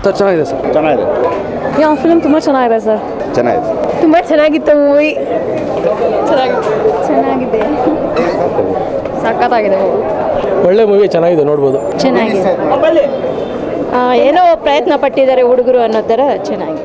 sir ಚೆನ್ನಾಗಿದೆ sir ಚೆನ್ನಾಗಿದೆ ಯಾವ ಫಿಲ್ಮ್ ತುಂಬ ಚೆನ್ನಾಗಿದೆ ಸರ್ ಚೆನ್ನಾಗಿದೆ ತುಂಬ ಚೆನ್ನಾಗಿತ್ತು ಮೂವಿ ಚೆನ್ನಾಗಿದೆ ಸಖತ್ತಾಗಿದೆ ಒಳ್ಳೆ ಮೂವಿ ಚೆನ್ನಾಗಿದೆ ನೋಡ್ಬೋದು ಚೆನ್ನಾಗಿದೆ ಏನೋ ಪ್ರಯತ್ನ ಪಟ್ಟಿದ್ದಾರೆ ಹುಡುಗರು ಅನ್ನೋ ಥರ ಚೆನ್ನಾಗಿದೆ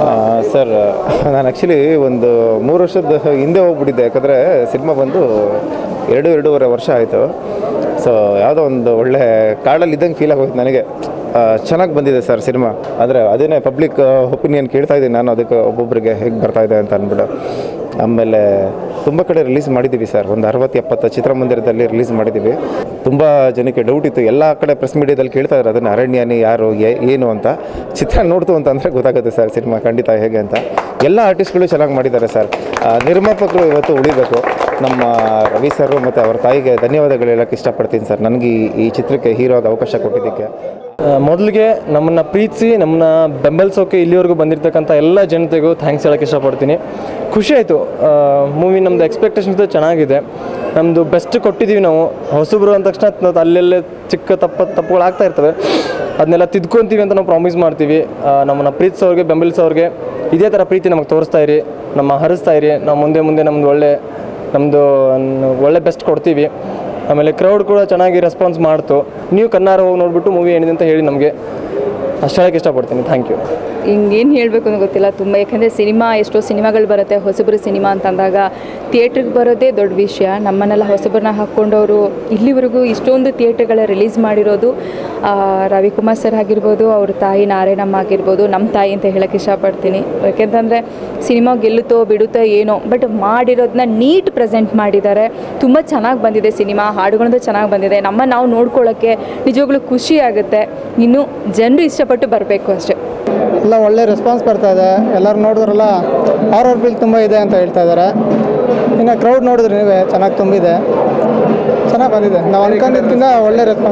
ಸರ್ ನಾನು ಆ್ಯಕ್ಚುಲಿ ಒಂದು ಮೂರು ವರ್ಷದ ಹಿಂದೆ ಹೋಗ್ಬಿಟ್ಟಿದ್ದೆ ಯಾಕಂದರೆ ಸಿನಿಮಾ ಬಂದು ಎರಡು ಎರಡೂವರೆ ವರ್ಷ ಆಯಿತು ಸೊ ಯಾವುದೋ ಒಂದು ಒಳ್ಳೆ ಕಾಡಲ್ಲಿ ಇದ್ದಂಗೆ ಫೀಲ್ ಆಗೋಯ್ತು ನನಗೆ ಚೆನ್ನಾಗಿ ಬಂದಿದೆ ಸರ್ ಸಿನಿಮಾ ಆದರೆ ಅದೇನೇ ಪಬ್ಲಿಕ್ ಒಪಿನಿಯನ್ ಕೇಳ್ತಾ ಇದ್ದೀನಿ ನಾನು ಅದಕ್ಕೆ ಒಬ್ಬೊಬ್ಬರಿಗೆ ಹೇಗೆ ಬರ್ತಾ ಇದೆ ಅಂತ ಅಂದ್ಬಿಟ್ಟು ಆಮೇಲೆ ತುಂಬ ಕಡೆ ರಿಲೀಸ್ ಮಾಡಿದ್ದೀವಿ ಸರ್ ಒಂದು ಅರವತ್ತು ಎಪ್ಪತ್ತು ಚಿತ್ರಮಂದಿರದಲ್ಲಿ ರಿಲೀಸ್ ಮಾಡಿದ್ದೀವಿ ತುಂಬ ಜನಕ್ಕೆ ಡೌಟ್ ಇತ್ತು ಎಲ್ಲ ಕಡೆ ಪ್ರೆಸ್ ಮೀಡಿಯಾದಲ್ಲಿ ಕೇಳ್ತಾ ಇದ್ದಾರೆ ಅದನ್ನು ಅರಣ್ಯನಿ ಯಾರು ಏ- ಏನು ಅಂತ ಚಿತ್ರ ನೋಡ್ತು ಅಂತಂದರೆ ಗೊತ್ತಾಗುತ್ತೆ ಸರ್ ಸಿನಿಮಾ ಖಂಡಿತ ಹೇಗೆ ಅಂತ ಎಲ್ಲ ಆರ್ಟಿಸ್ಟ್ಗಳು ಚೆನ್ನಾಗಿ ಮಾಡಿದ್ದಾರೆ ಸರ್ ಆ, ನಿರ್ಮಾಪಕರು ಇವತ್ತು ಉಳಿಬೇಕು ನಮ್ಮ ರವಿ ಸರ್ ಮತ್ತು ಅವರ ತಾಯಿಗೆ ಧನ್ಯವಾದಗಳು ಹೇಳೋಕ್ಕೆ ಇಷ್ಟಪಡ್ತೀನಿ ಸರ್ ನನಗೆ ಈ- ಈ ಚಿತ್ರಕ್ಕೆ ಹೀರೋ ಆಗಿ ಅವಕಾಶ ಕೊಟ್ಟಿದ್ದಕ್ಕೆ ಮೊದಲಿಗೆ ನಮ್ಮನ್ನು ಪ್ರೀತಿಸಿ ನಮ್ಮನ್ನ ಬೆಂಬಲಿಸೋಕೆ ಇಲ್ಲಿವರೆಗೂ ಬಂದಿರತಕ್ಕಂಥ ಎಲ್ಲ ಜನತೆಗೂ ಥ್ಯಾಂಕ್ಸ್ ಹೇಳೋಕ್ಕೆ ಇಷ್ಟಪಡ್ತೀನಿ ಖುಷಿ ಆಯಿತು ಮೂವಿ ನಮ್ಮದು ಎಕ್ಸ್ಪೆಕ್ಟೇಷನ್ಸ್ ಚೆನ್ನಾಗಿದೆ ನಮ್ಮದು ಬೆಸ್ಟ್ ಕೊಟ್ಟಿದ್ದೀವಿ ನಾವು ಹೊಸಬ್ರು ಅಂದ ತಕ್ಷಣ ತ- ಅಲ್ಲೆಲ್ಲೇ ಚಿಕ್ಕ ತಪ್ಪ ತಪ್ಪುಗಳು ಆಗ್ತಾ ಇರ್ತವೆ ಅದನ್ನೆಲ್ಲ ತಿದ್ಕೊಂತೀವಿ ಅಂತ ನಾವು ಪ್ರಾಮಿಸ್ ಮಾಡ್ತೀವಿ ಆ, ನಮ್ಮನ್ನು ಪ್ರೀತಿಸೋರಿಗೆ ಬೆಂಬಲಿಸೋರಿಗೆ ಇದೇ ಥರ ಪ್ರೀತಿ ನಮಗೆ ತೋರಿಸ್ತಾ ಇರಿ ನಮ್ಮ ಹರಿಸ್ತಾ ಇರಿ ನಾವು ಮುಂದೆ ಮುಂದೆ ನಮ್ಮದು ಒಳ್ಳೆ ನಮ್ಮದು ಒಳ್ಳೆ ಬೆಸ್ಟ್ ಕೊಡ್ತೀವಿ ಆಮೇಲೆ ಕ್ರೌಡ್ ಕೂಡ ಚೆನ್ನಾಗಿ ರೆಸ್ಪಾನ್ಸ್ ಮಾಡ್ತು ನೀವು ಕನ್ನಾರ ಹೋಗಿ ನೋಡ್ಬಿಟ್ಟು ಮೂವಿ ಏನಿದೆ ಅಂತ ಹೇಳಿ ನಮಗೆ ಅಷ್ಟು ಹೇಳಕ್ಕೆ ಇಷ್ಟಪಡ್ತೀನಿ ಥ್ಯಾಂಕ್ ಯು ಹಿಂಗೇನು ಹೇಳಬೇಕು ಅಂತ ಗೊತ್ತಿಲ್ಲ ತುಂಬ ಯಾಕಂದರೆ ಸಿನಿಮಾ ಎಷ್ಟೋ ಸಿನಿಮಾಗಳು ಬರುತ್ತೆ ಹೊಸಬ್ರು ಸಿನಿಮಾ ಅಂತ ಅಂದಾಗ ಥಿಯೇಟ್ರಿಗೆ ಬರೋದೇ ದೊಡ್ಡ ವಿಷಯ ನಮ್ಮನ್ನೆಲ್ಲ ಹೊಸಬ್ರನ್ನ ಹಾಕ್ಕೊಂಡವರು ಇಲ್ಲಿವರೆಗೂ ಇಷ್ಟೊಂದು ಥಿಯೇಟ್ರ್ಗಳ ರಿಲೀಸ್ ಮಾಡಿರೋದು ಆ, ರವಿಕುಮಾರ್ ಸರ್ ಆಗಿರ್ಬೋದು ಅವ್ರ ತಾಯಿ ನಾರಾಯಣಮ್ಮ ಆಗಿರ್ಬೋದು ನಮ್ಮ ತಾಯಿ ಅಂತ ಹೇಳಕ್ಕೆ ಇಷ್ಟಪಡ್ತೀನಿ ಯಾಕೆಂತಂದರೆ ಸಿನಿಮಾ ಗೆಲ್ಲುತ್ತೋ ಬಿಡುತ್ತೋ ಏನೋ ಬಟ್ ಮಾಡಿರೋದನ್ನ ನೀಟ್ ಪ್ರೆಸೆಂಟ್ ಮಾಡಿದ್ದಾರೆ ತುಂಬ ಚೆನ್ನಾಗಿ ಬಂದಿದೆ ಸಿನಿಮಾ ಹಾಡುಗಳಂತೂ ಚೆನ್ನಾಗಿ ಬಂದಿದೆ ನಮ್ಮ ನಾವು ನೋಡ್ಕೊಳ್ಳೋಕ್ಕೆ ನಿಜವಾಗ್ಲೂ ಖುಷಿ ಆಗುತ್ತೆ ಇನ್ನು ಜನರು ಇಷ್ಟಪಟ್ಟು ಬರಬೇಕು ಅಷ್ಟೇ ಎಲ್ಲ ಒಳ್ಳೆ ರೆಸ್ಪಾನ್ಸ್ ಬರ್ತಾ ಇದೆ ಎಲ್ಲರೂ ನೋಡಿದ್ರಲ್ಲ ಹಾರರ್ ಫೀಲ್ ತುಂಬ ಇದೆ ಅಂತ ಹೇಳ್ತಾ ಇದ್ದಾರೆ ಇನ್ನು ಕ್ರೌಡ್ ನೋಡಿದ್ರೆ ನೀವೇ ಚೆನ್ನಾಗಿ ತುಂಬಿದೆ ಚೆನ್ನಾಗಿ ಬಂದಿದೆ ನಾವು ಅನ್ಕೊಂಡಿದ್ದಕ್ಕಿಂತ ಒಳ್ಳೆ ರೆಸ್ಪಾನ್ಸ್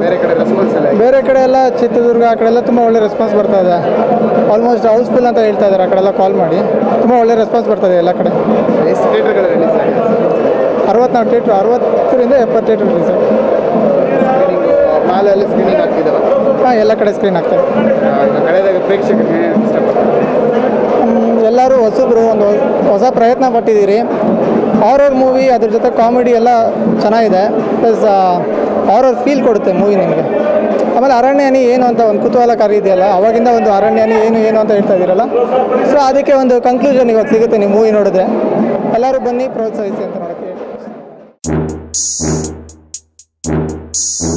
ಬೇರೆ ಕಡೆ ಎಲ್ಲ ಚಿತ್ರದುರ್ಗ ಆ ಕಡೆ ಎಲ್ಲ ತುಂಬ ಒಳ್ಳೆ ರೆಸ್ಪಾನ್ಸ್ ಬರ್ತಾ ಇದೆ ಆಲ್ಮೋಸ್ಟ್ ಹೌಸ್ಫುಲ್ ಅಂತ ಹೇಳ್ತಾ ಇದ್ದಾರೆ ಆ ಕಡೆ ಎಲ್ಲ ಕಾಲ್ ಮಾಡಿ ತುಂಬ ಒಳ್ಳೆ ರೆಸ್ಪಾನ್ಸ್ ಬರ್ತಾ ಇದೆ ಎಲ್ಲ ಕಡೆ ಅರವತ್ನಾಲ್ಕು ಥಿಯೇಟ್ರ್ ಅರವತ್ತರಿಂದ ಎಪ್ಪತ್ತು ಥಿಯೇಟ್ರ್ ರಿಲೀಸ್ ಮಾಲಲ್ಲಿ ಸ್ಕ್ರೀನಿಂಗ್ ಆಗ್ತಿದ್ದಾವೆ ಹಾಂ ಎಲ್ಲ ಕಡೆ ಸ್ಕ್ರೀನ್ ಆಗ್ತದೆ ಕಳೆದಾಗ ಪ್ರೇಕ್ಷಕರಿಗೆ ಹ್ಮ್, ಎಲ್ಲರೂ ಹೊಸಬ್ರು ಒಂದು ಹೊಸ ಪ್ರಯತ್ನ ಪಟ್ಟಿದ್ದೀರಿ ಹಾರರ್ ಮೂವಿ ಅದ್ರ ಜೊತೆ ಕಾಮಿಡಿ ಎಲ್ಲ ಚೆನ್ನಾಗಿದೆ ಪ್ಲಸ್ ಹಾರರ್ ಫೀಲ್ ಕೊಡುತ್ತೆ ಮೂವಿ ನಿಮಗೆ ಆಮೇಲೆ ಅರಣ್ಯನಿ ಏನು ಅಂತ ಒಂದು ಕುತೂಹಲಕಾರಿ ಇದೆಯಲ್ಲ ಅವಾಗಿಂದ ಒಂದು ಅರಣ್ಯನಿ ಏನು ಏನು ಅಂತ ಹೇಳ್ತಾ ಇದ್ದೀರಲ್ಲ ಸೊ ಅದಕ್ಕೆ ಒಂದು ಕನ್ಕ್ಲೂಷನ್ ಇವಾಗ ಸಿಗುತ್ತೆ ನೀವು ಮೂವಿ ನೋಡಿದ್ರೆ ಎಲ್ಲರೂ ಬನ್ನಿ ಪ್ರೋತ್ಸಾಹಿಸಿ ಅಂತ ನೋಡೋಕ್ಕೆ